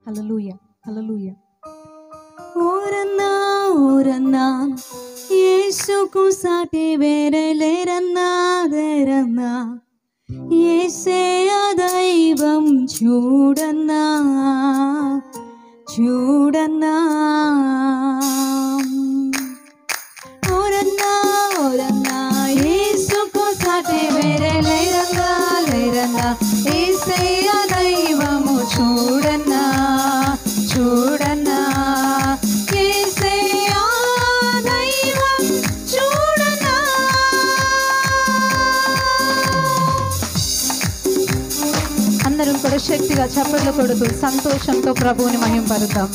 హల్లెలూయా హల్లెలూయా ఓరన్నా ఓరన్నా యేసుకు సాటి వేరే లేరన్నా లేరన్నా ఏసే ఆ దైవం చూడన్నా చూడన్నా ఓరన్నా ఓరన్నా యేసుకు సాటి వేరే లేరన్నా లేరన్నా ఏసే ఆ దైవము చూడన్నా చూడన్నా ఏసే ఆ దైవం చూడన్నా అందరం కూడా శక్తిగా చప్పట్లు కొడుతూ సంతోషంతో ప్రభువుని మహింపరుద్దాం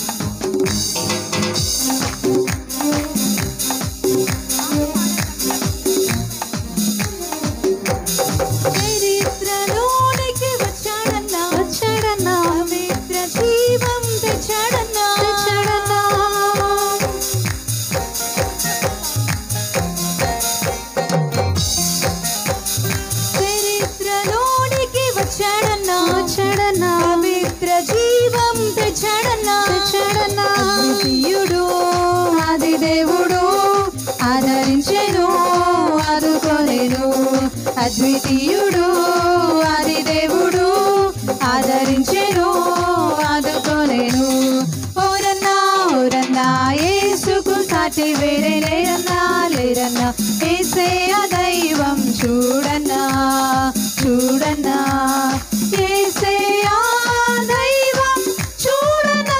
చరిత్రలోనికి వచ్చాడన్నా వచ్చాడన్నా పవిత్ర జీవం తెచ్చాడన్నా తెచ్చాడన్నా చరిత్రలోనికి వచ్చాడన్నా వచ్చాడన్నా పవిత్ర జీవం తెచ్చాడన్నా తెచ్చాడన్నా అద్వితీయుడు ఆది దేవుడు ఆదరించెను ఆదుకోలేను అద్వితీయుడు ఆది దేవుడు ఆదరించెను ఆదుకోలేను ఓరన్నా ఓరన్నా ఏసుకు సాటి వేరే లేరన్నా లేరన్నా ఏసే ఆ దైవం చూడన్నా చూడన్నా ఏసే ఆ దైవం చూడన్నా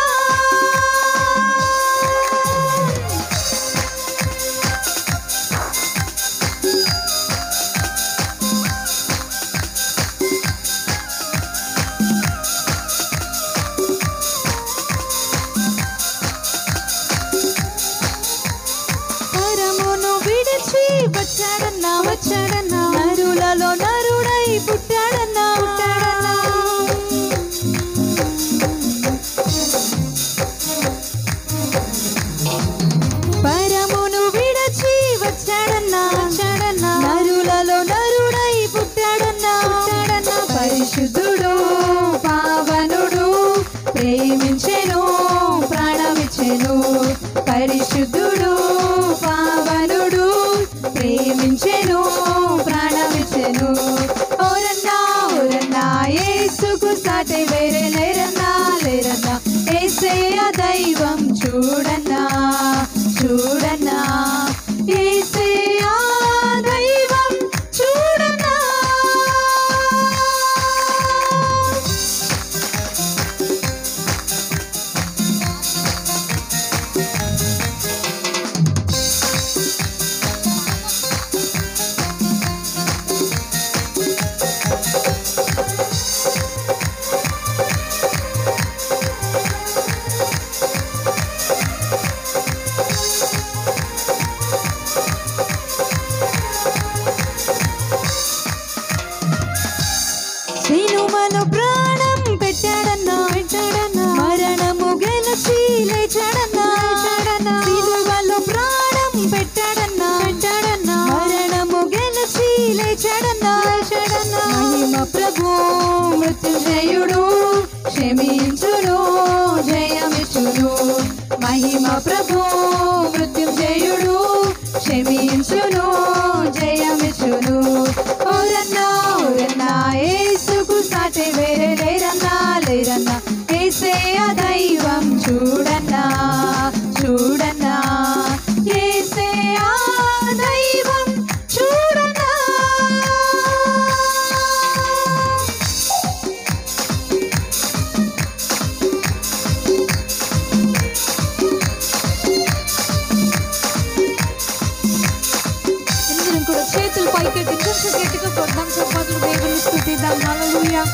పరమును విడిచి వచ్చాడన్నా వచ్చాడన్నా నరులలో నరుడై పుట్టాడన్నా పుట్టాడన్నా పరమును విడిచి వచ్చాడన్నా వచ్చాడన్నా నరులలో నరుడై పుట్టాడన్నా పుట్టాడన్నా పరిశుద్ధుడు పావనుడు ప్రేమించెను ప్రాణమిచ్చెను పరిశుద్ధుడు పావనుడు ప్రేమించెను ప్రాణమిచ్చెను ఓరన్నా ఓరన్నా ఏసుకు సాటి వేరే లేరన్నా లేరన్నా ఏసే ఆ దైవం చూడన్నా చూడన్నా ఏసే ఆ దైవం చూడన్నా సినుమలో ప్రాణం పెట్టాడన్నా పెట్టాడన్నా మరణము గెలిచి లేచాడన్నా లేచాడన్నా సిలువలో ప్రాణం పెట్టాడన్నా పెట్టాడన్నా మరణము గెలిచి లేచాడన్నా లేచాడన్నా మహిమ ప్రభు మృత్యుంజయుడు క్షమించును జయమిచ్చును మహిమ ప్రభు మృత్యుంజయుడు క్షమించును జయమిచ్చును ఓరన్నా ఓరన్నా ఏసుకు సాటి వేరే లేరన్నా లేరన్నా ఏసే ఆ దైవం చూడన్నా చూడన్నా ఏసే ఆ దైవం చూడన్నా అందరం కూడా చేతులు పైకెత్తి కొంచెం గట్టిగా కొడదాం చప్పట్లు దేవుని స్థుతిద్దాం హల్లెలూయా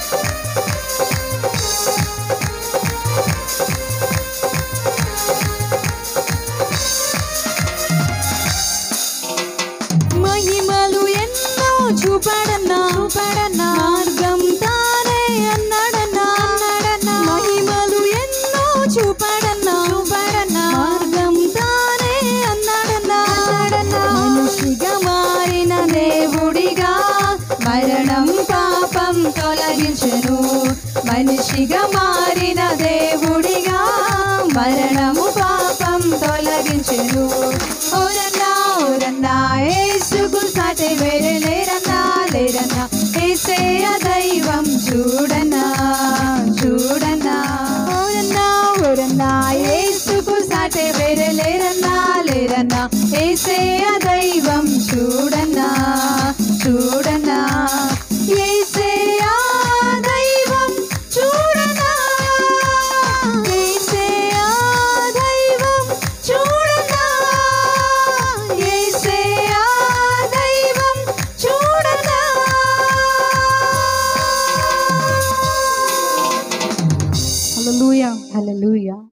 మహిమలు ఎన్నో చూపాడన్నా చూపాడన్నా మార్గం తానే అన్నాడన్నా అన్నాడన్నా మహిమలు ఎన్నో చూపాడన్నా చూపాడన్నా మార్గం తానే అన్నాడన్నా అన్నాడన్నా మనిషిగా మారిన దేవుడిగా మరణం పాపం తొలగించెను మరణము పాపం తొలగించెను ఓరన్నా ఓరన్నా ఏసుకు సాటి వేరే లేరన్నా లేరన్నా ఏసే దైవం చూడన్నా